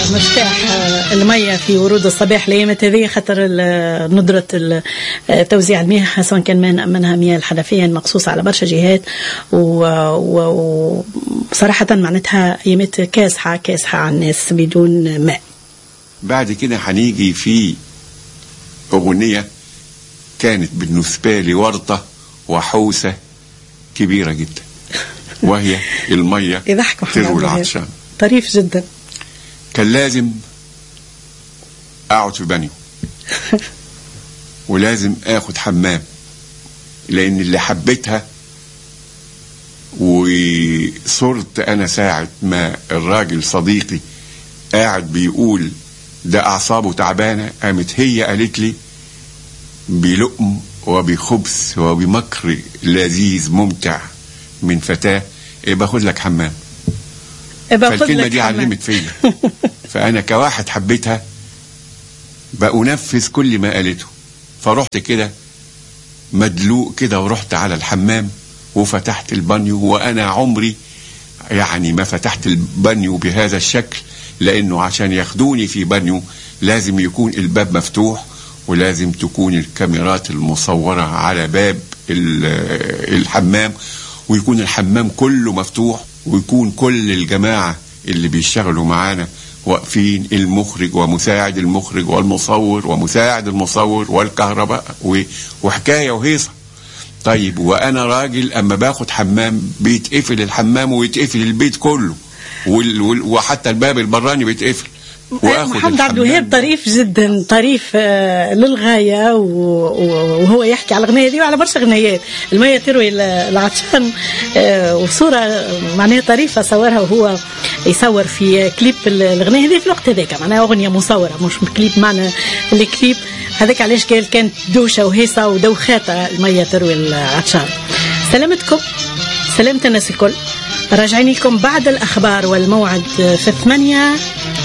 مفتاح المية في ورود الصباح الأيامات هذه خاطر ندرة توزيع المياه سواء كان منها مياه الحنفية مقصوصة على برشا جهات وصراحة معناتها أيامات كاسحة كاسحة على الناس بدون ماء بعد كده هنيجي في أغنية كانت بالنسبة لي ورطة وحوسة كبيرة جدا وهي المية يضحك تروي العطشان طريف جدا كان لازم اقعد في بانيو ولازم اخد حمام لان اللي حبيتها وصرت انا ساعة ما الراجل صديقي قاعد بيقول ده اعصابه تعبانة قامت هي قالت لي بلقم وبخبز وبمكر لذيذ ممتع من فتاة باخد لك حمام فالكلمة دي علمت فيا فأنا كواحد حبيتها بأنفذ كل ما قالته فرحت كده مدلوق كده ورحت على الحمام وفتحت البانيو وأنا عمري يعني ما فتحت البانيو بهذا الشكل لأنه عشان ياخدوني في بانيو لازم يكون الباب مفتوح ولازم تكون الكاميرات المصورة على باب الحمام ويكون الحمام كله مفتوح ويكون كل الجماعة اللي بيشتغلوا معانا واقفين المخرج ومساعد المخرج والمصور ومساعد المصور والكهرباء وحكاية وهيصة طيب وانا راجل اما باخد حمام بيتقفل الحمام ويتقفل البيت كله وحتى الباب البراني بيتقفل محمد عبد الوهاب طريف جدا طريف للغايه وهو يحكي على الاغنيه دي وعلى برشا اغنيات المية تروي العطشان وصوره معناها طريفه صورها وهو يصور في كليب الاغنيه هذه في الوقت هذاك معناها اغنيه مصوره مش كليب معنى الكليب هذاك علاش قال كانت دوشه وهيصه ودوخاته المية تروي العطشان سلامتكم سلامة الناس الكل راجعين لكم بعد الأخبار والموعد في الثمانية